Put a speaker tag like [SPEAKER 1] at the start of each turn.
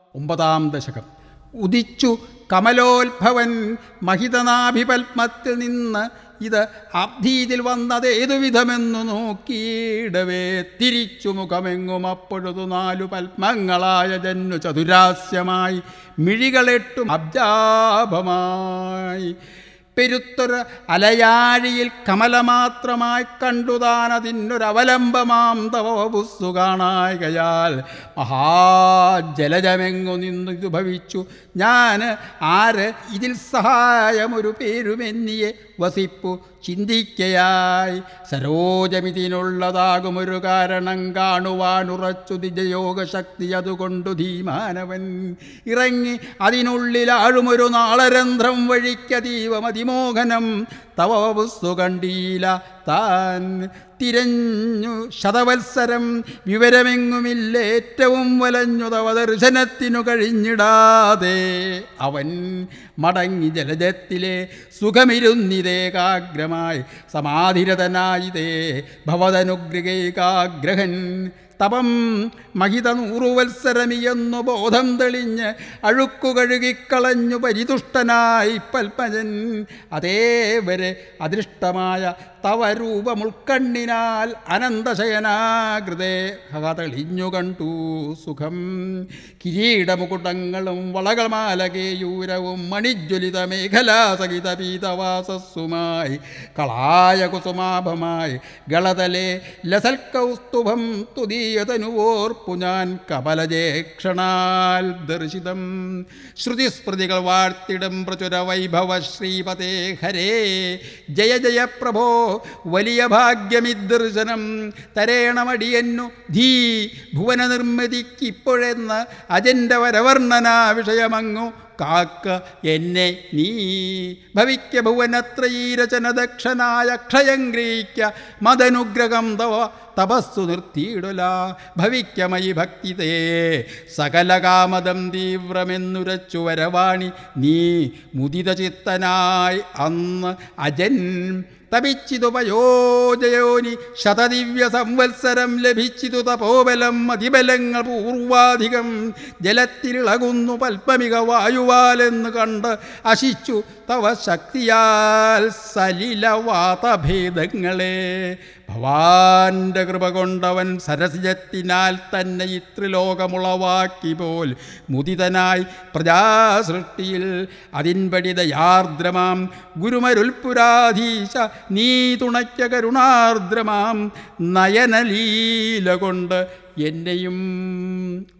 [SPEAKER 1] ഒമ്പതാം ദശകം ഉദിച്ചു കമലോത്ഭവൻ മഹിതനാഭിപത്മത്തിൽ നിന്ന് ഇത് അബ്ധീതിൽ വന്നതേതു വിധമെന്നു നോക്കിയിടവേ തിരിച്ചു മുഖമെങ്ങും അപ്പൊഴുതു നാലു പത്മങ്ങളായ ജന്നു ചതുരാസ്യമായി മിഴികളെട്ടും അബ്ജാഭമായി പെരുത്തൊരു അലയാഴിയിൽ കമലമാത്രമായി കണ്ടുതാനതിനൊരവലംബമാം തവപുസ്തു കാണായകയാൽ മഹാജലജമെങ്ങു നിന്നു ഇത് ഭവിച്ചു ഞാൻ ആര് ഇതിൽ സഹായമൊരു പേരുമെന്നിയെ വസിപ്പു ചിന്തിക്കയായി സരോജമിതിനുള്ളതാകുമൊരു കാരണം കാണുവാനുറച്ചു നിജയോഗശക്തി അതുകൊണ്ടു ധീമാനവൻ ഇറങ്ങി അതിനുള്ളിലാഴുമൊരു നാളരന്ധ്രം വഴിക്കതീവമതിമോഹനം തവ വസ്തു കണ്ടീല താൻ തിരഞ്ഞു ശതവത്സരം വിവരമെങ്ങുമില്ല ഏറ്റവും വലഞ്ഞു തവ ദർശനത്തിനു കഴിഞ്ഞിടാതെ അവൻ മടങ്ങി ജലജത്തിലെ സുഖമിരുന്നിതേകാഗ്രമായി സമാധിരതനായിതേ ഭവതനുഗ്രഹേകാഗ്രഹൻ തപം മഹിത നൂറുവത്സരമിയെന്നു ബോധം തെളിഞ്ഞ് അഴുക്കു കഴുകിക്കളഞ്ഞു പരിതുഷ്ടനായി പൽപ്പജൻ അതേവരെ അദൃഷ്ടമായ തവ രൂപമുൾക്കണ്ണിനാൽ അനന്തശയനാകൃതേ ഹ തെളിഞ്ഞു കണ്ടു സുഖം കിരീടമുകുടങ്ങളും വളകമാലകേയൂരവും മണിജ്വലിത മേഖലാസഹിത പീതവാസസ്സുമായി കളായ കുസുമാഭമായി ഗളതലെ ലസൽക്കൗസ്തുഭം തുതീയതനുവോർപ്പു ഞാൻ കപലജേക്ഷണാൽ ദർശിതം ശ്രുതിസ്മൃതികൾ വാഴ്ത്തിടും പ്രചുര വൈഭവ ശ്രീപതേ ഹരേ ജയ ജയ പ്രഭോ വലിയ ഭാഗ്യമിദർശനം തരേണമടിയന്നു ധീ ഭുവന നിർമ്മിതിക്കിപ്പോഴെന്ന് അജന്റെ വരവർണ്ണനാ വിഷയമങ്ങു കാക്ക എന്നെ നീ ഭവിക്ക ഭുവനത്രയീരചന ദക്ഷനായ ക്ഷയങ്ക്രീക്ക മതനുഗ്രഹം തവ തപസ്സു നിർത്തിയിടല ഭവിക്കമയി ഭക്തിതേ സകല കാമദം തീവ്രമെന്നുരച്ചു വരവാണി നീ മുദിത ചിത്തനായി അന്ന് അജൻ തപിച്ചിതു പയോജയോനി ശതദിവ്യ സംവത്സരം ലഭിച്ചിതു തപോബലം അതിബലങ്ങൾ പൂർവാധികം ജലത്തിലിളകുന്നു പൽപ്പമിക വായുവാലെന്ന് കണ്ട് അശിച്ചു തവ ശക്തിയാൽ സലിലവാതഭേദങ്ങളെ ഭവാന്റെ കൃപ കൊണ്ടവൻ സരസിജത്തിനാൽ തന്നെ ഇത്രിലോകമുളവാക്കി പോൽ മുദിതനായി പ്രജാസൃഷ്ടിയിൽ അതിൻപടി ദയാർദ്രമാം ഗുരുമരുൽപുരാധീശ നീ തുണയ്ക്ക കരുണാർദ്രമാം നയനലീല കൊണ്ട് എന്നെയും